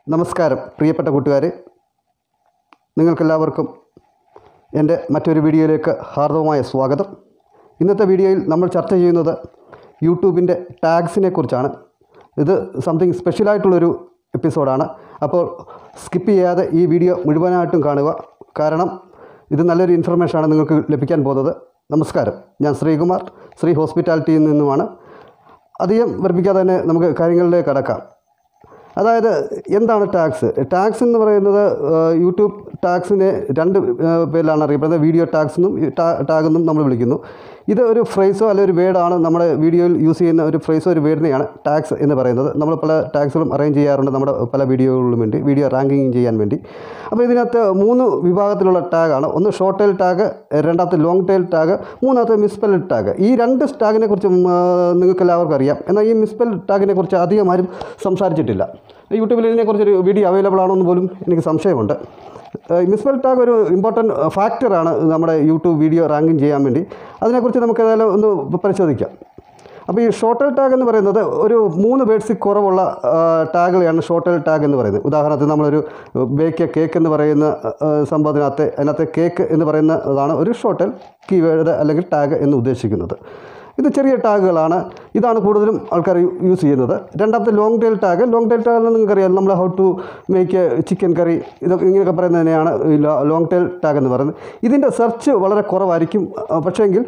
നമസ്കാരം പ്രിയപ്പെട്ട കൂട്ടുകാരെ നിങ്ങൾക്കെല്ലാവർക്കും എൻ്റെ മറ്റൊരു വീഡിയോയിലേക്ക് ഹാർദവമായ സ്വാഗതം ഇന്നത്തെ വീഡിയോയിൽ നമ്മൾ ചർച്ച ചെയ്യുന്നത് യൂട്യൂബിൻ്റെ ടാഗ്സിനെ കുറിച്ചാണ് ഇത് സംതിങ് സ്പെഷ്യലായിട്ടുള്ളൊരു എപ്പിസോഡാണ് അപ്പോൾ സ്കിപ്പ് ചെയ്യാതെ ഈ വീഡിയോ മുഴുവനായിട്ടും കാണുക കാരണം ഇത് നല്ലൊരു ഇൻഫർമേഷനാണ് നിങ്ങൾക്ക് ലഭിക്കാൻ പോകുന്നത് നമസ്കാരം ഞാൻ ശ്രീകുമാർ ശ്രീ ഹോസ്പിറ്റാലിറ്റിയിൽ നിന്നുമാണ് അധികം വർപ്പിക്കാതെ തന്നെ നമുക്ക് കാര്യങ്ങളിലേക്ക് കടക്കാം അതായത് എന്താണ് ടാക്സ് ടാക്സ് എന്ന് പറയുന്നത് ആ, യൂട്യൂബ് ടാക്സിനെ രണ്ട് ആ, പേരിലാണ് അറിയപ്പെടുന്നത് വീഡിയോ ടാക്സ് എന്നും ഈ ടാ- ടാഗ് എന്നും നമ്മൾ വിളിക്കുന്നു ഇത് ഒരു ഫ്രേസോ അല്ലെങ്കിൽ ഒരു വേർഡാണ് നമ്മുടെ വീഡിയോയിൽ യൂസ് ചെയ്യുന്ന ഒരു ഫ്രേസോ ഒരു വേർഡിനെയാണ് ടാക്സ് എന്ന് പറയുന്നത് നമ്മൾ പല ടാക്സുകളും അറേഞ്ച് ചെയ്യാറുണ്ട് നമ്മുടെ പല വീഡിയോകളിലും വേണ്ടി വീഡിയോ റാങ്കിങ് ചെയ്യാൻ വേണ്ടി അപ്പോൾ ഇതിനകത്ത് മൂന്ന് വിഭാഗത്തിലുള്ള ടാഗാണ് ഒന്ന് ഷോർട്ട് ടൈൽ ടാഗ് രണ്ടാമത്തെ ലോങ് ടൈൽ ടാഗ് മൂന്നാമത്തെ മിസ്പെൽ ടാഗ് ഈ രണ്ട് ടാഗിനെ കുറിച്ച് നിങ്ങൾക്ക് എല്ലാവർക്കും അറിയാം എന്നാൽ ഈ മിസ്പെൽ ടാഗിനെ കുറിച്ച് അധികം ആരും സംസാരിച്ചിട്ടില്ല യൂട്യൂബിൽ ഇതിനെക്കുറിച്ചൊരു വീഡിയോ അവൈലബിൾ ആണോ എന്ന് പോലും എനിക്ക് സംശയമുണ്ട് മിസ്പെൽ ടാഗ് ഒരു ഇമ്പോർട്ടൻറ്റ് ഫാക്ടറാണ് നമ്മുടെ യൂട്യൂബ് വീഡിയോ റാങ്കിങ് ചെയ്യാൻ വേണ്ടി അതിനെക്കുറിച്ച് നമുക്ക് ഏതായാലും ഒന്ന് പരിശോധിക്കാം അപ്പോൾ ഈ ഷോർട്ടൽ ടാഗ് എന്ന് പറയുന്നത് ഒരു മൂന്ന് വേർഡ്സിൽ കുറവുള്ള ആ, ടാഗുകളെയാണ് ഷോർട്ടൽ ടാഗ് എന്ന് പറയുന്നത് ഉദാഹരണത്തിന് നമ്മളൊരു ബേക്ക് കേക്ക് എന്ന് പറയുന്ന ആ, സംഭവത്തിനകത്ത് അതിനകത്ത് കേക്ക് എന്ന് പറയുന്നതാണ് ഒരു ഷോർട്ടൽ കീവേഡ് അല്ലെങ്കിൽ ടാഗ് എന്ന് ഉദ്ദേശിക്കുന്നത് ഇത് ചെറിയ ടാഗുകളാണ് ഇതാണ് കൂടുതലും ആൾക്കാർ യൂസ് ചെയ്യുന്നത് രണ്ടാമത്തെ long tail tag long tail tag നിങ്ങൾക്കറിയാം നമ്മൾ how to make chicken curry ഇതൊക്കെ ഇങ്ങനെയൊക്കെ പറയുന്നതിനെയാണ് ലോങ് ടൈൽ ടാഗ് എന്ന് പറയുന്നത് ഇതിൻ്റെ സെർച്ച് വളരെ കുറവായിരിക്കും ആ, പക്ഷേങ്കിൽ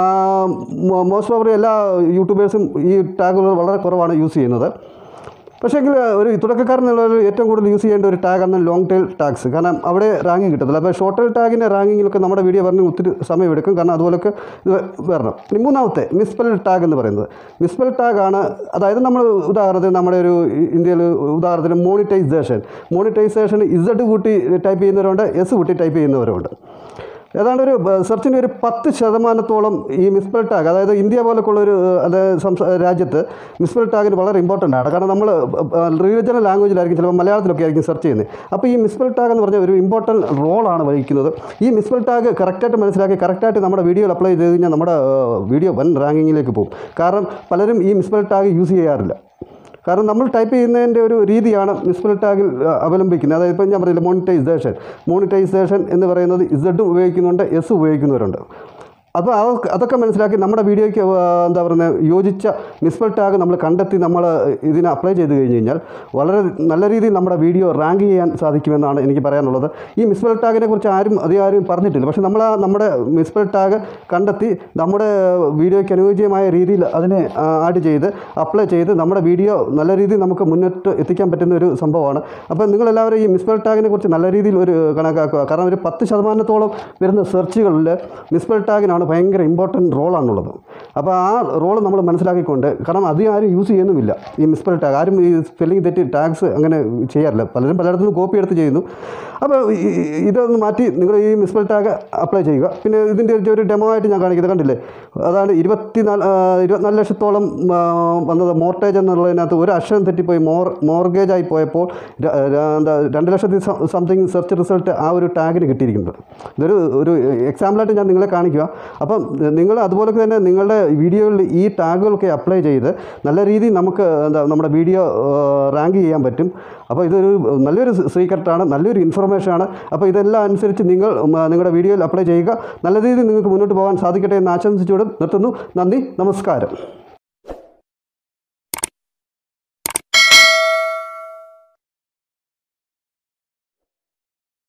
മോസ്റ്റ് ഓഫ് എല്ലാ യൂട്യൂബേഴ്സും ഈ ടാഗുകൾ വളരെ കുറവാണ് യൂസ് ചെയ്യുന്നത് പക്ഷേങ്കിൽ ഒരു തുടക്കക്കാരനുള്ള ഏറ്റവും കൂടുതൽ യൂസ് ചെയ്യേണ്ട ഒരു ടാഗാണ് ലോങ് ടൈൽ ടാഗ്സ് കാരണം അവിടെ റാങ്കിങ് കിട്ടത്തില്ല അപ്പോൾ ഷോർട്ട് ടൈൽ ടാഗിൻ്റെ റാങ്കിങ്ങിലൊക്കെ നമ്മുടെ വീഡിയോ പറഞ്ഞ് ഒത്തിരി സമയമെടുക്കും കാരണം അതുപോലൊക്കെ ഇത് വരണം ഇനി മൂന്നാമത്തെ മിസ്പെൽ ടാഗ് എന്ന് പറയുന്നത് മിസ്പെൽ ടാഗാണ് അതായത് നമ്മൾ ഉദാഹരണത്തിന് നമ്മുടെ ഒരു ഇന്ത്യയിൽ ഉദാഹരണത്തിന് മോണിറ്റൈസേഷൻ മോണിറ്റൈസേഷൻ ഇസഡ് കൂട്ടി ടൈപ്പ് ചെയ്യുന്നവരുണ്ട് എസ് കൂട്ടി ടൈപ്പ് ചെയ്യുന്നവരുണ്ട് ഏതാണ്ട് ഒരു ബ- സെർച്ചിന് ഒരു പത്ത് ശതമാനത്തോളം ഈ മിസ്പെൽ ടാഗ് അതായത് ഇന്ത്യ പോലൊക്കെയുള്ള ഒരു അത് സംസ്ഥാ രാജ്യത്ത് മിസ്പെൽ ടാഗിന് വളരെ ഇമ്പോർട്ടൻ്റ് ആണ് കാരണം നമ്മൾ റീജിയണൽ ലാംഗ്വേജിലായിരിക്കും ചിലപ്പോൾ മലയാളത്തിലൊക്കെ ആയിരിക്കും സെർച്ച് ചെയ്യുന്നത് അപ്പോൾ ഈ മിസ്പെൽ ടാഗ് എന്ന് പറഞ്ഞ ഒരു ഇമ്പോർട്ടൻറ്റ് റോളാണ് വഹിക്കുന്നത് ഈ മിസ്പെൽ ടാഗ് കറക്റ്റായിട്ട് മനസ്സിലാക്കി കറക്റ്റായിട്ട് നമ്മുടെ വീഡിയോയിൽ അപ്ലൈ ചെയ്ത് കഴിഞ്ഞാൽ നമ്മുടെ വീഡിയോ വൻ റാങ്കിങ്ങിലേക്ക് പോകും കാരണം പലരും ഈ മിസ്പെൽ ടാഗ് യൂസ് ചെയ്യാറില്ല കാരണം നമ്മൾ ടൈപ്പ് ചെയ്യുന്നതിൻ്റെ ഒരു രീതിയാണ് മിസ്പെൽ ടാഗിൽ ആ, അവലംബിക്കുന്നത് അതായത് ഇപ്പം ഞാൻ പറഞ്ഞില്ല മോണിറ്റൈസേഷൻ മോണിറ്റൈസേഷൻ എന്ന് പറയുന്നത് ഇസഡ് ഉപയോഗിക്കുന്നുണ്ട് എസ് ഉപയോഗിക്കുന്നവരുണ്ട് അപ്പോൾ അതൊക്കെ അതൊക്കെ മനസ്സിലാക്കി നമ്മുടെ വീഡിയോയ്ക്ക് ആ, എന്താ പറയുന്നത് യോജിച്ച മിസ്പെൽ ടാഗ് നമ്മൾ കണ്ടെത്തി നമ്മൾ ഇതിന് അപ്ലൈ ചെയ്ത് കഴിഞ്ഞ് കഴിഞ്ഞാൽ വളരെ നല്ല രീതിയിൽ നമ്മുടെ വീഡിയോ റാങ്ക് ചെയ്യാൻ സാധിക്കുമെന്നാണ് എനിക്ക് പറയാനുള്ളത് ഈ മിസ്പെൽ ടാഗിനെ കുറിച്ച് ആരും അധികം ആരും പറഞ്ഞിട്ടില്ല പക്ഷേ നമ്മൾ ആ നമ്മുടെ മിസ്പെൽ ടാഗ് കണ്ടെത്തി നമ്മുടെ വീഡിയോയ്ക്ക് അനുയോജ്യമായ രീതിയിൽ അതിനെ ആഡ് ചെയ്ത് അപ്ലൈ ചെയ്ത് നമ്മുടെ വീഡിയോ നല്ല രീതിയിൽ നമുക്ക് മുന്നോട്ട് എത്തിക്കാൻ പറ്റുന്ന ഒരു സംഭവമാണ് അപ്പോൾ നിങ്ങളെല്ലാവരും ഈ മിസ്പെൽ ടാഗിനെ കുറിച്ച് നല്ല രീതിയിൽ ഒരു കണക്കാക്കുക കാരണം ഒരു പത്ത് ശതമാനത്തോളം വരുന്ന സെർച്ചുകളിൽ മിസ്പെൽ ടാഗിനാണ് ഭയങ്കര ഇമ്പോർട്ടൻറ്റ് റോളാണുള്ളത് അപ്പോൾ ആ റോൾ നമ്മൾ മനസ്സിലാക്കിക്കൊണ്ട് കാരണം അധികം ആരും യൂസ് ചെയ്യുന്നുമില്ല ഈ മിസ്പെൽ ടാഗ് ആരും ഈ സ്പെല്ലിംഗ് തെറ്റി ടാഗ്സ് അങ്ങനെ ചെയ്യാറില്ല പലരും പലയിടത്തുനിന്ന് കോപ്പി എടുത്ത് ചെയ്യുന്നു അപ്പോൾ ഈ- ഈ- ഇതൊന്ന് മാറ്റി നിങ്ങൾ ഈ മിസ്പെൽ ടാഗ് അപ്ലൈ ചെയ്യുക പിന്നെ ഇതിൻ്റെ ഒരു- ഒരു ഡെമോ ആയിട്ട് ഞാൻ കാണിക്കുന്നത് കണ്ടില്ലേ അതാണ് ഇരുപത്തി നാല് ഇരുപത്തിനാല് ലക്ഷത്തോളം ആ, വന്നത് മോർട്ടേജ് എന്നുള്ളതിനകത്ത് ഒരു അക്ഷരം തെറ്റിപ്പോയി മോർ മോർഗേജ് ആയി പോയപ്പോൾ ര- ര- എന്താ രണ്ട് ലക്ഷത്തി സംതിങ് സെർച്ച് റിസൾട്ട് ആ ഒരു ടാഗിന് കിട്ടിയിരിക്കുന്നത് ഇതൊരു ഒരു എക്സാമ്പിളായിട്ട് ഞാൻ നിങ്ങളെ കാണിക്കുക അപ്പം നിങ്ങൾ അതുപോലെ തന്നെ നിങ്ങളുടെ വീഡിയോയിൽ ഈ ടാഗുകളൊക്കെ അപ്ലൈ ചെയ്ത് നല്ല രീതിയിൽ നമുക്ക് എന്താ നമ്മുടെ വീഡിയോ റാങ്ക് ചെയ്യാൻ പറ്റും അപ്പോൾ ഇതൊരു നല്ലൊരു സീക്രട്ടാണ് നല്ലൊരു ഇൻഫർമേഷനാണ് അപ്പോൾ ഇതെല്ലാം അനുസരിച്ച് നിങ്ങൾ ഉം, നിങ്ങളുടെ വീഡിയോയിൽ അപ്ലൈ ചെയ്യുക നല്ല രീതിയിൽ നിങ്ങൾക്ക് മുന്നോട്ട് പോകാൻ സാധിക്കട്ടെ എന്ന് ആശംസിച്ചുകൊണ്ട് നിർത്തുന്നു നന്ദി നമസ്കാരം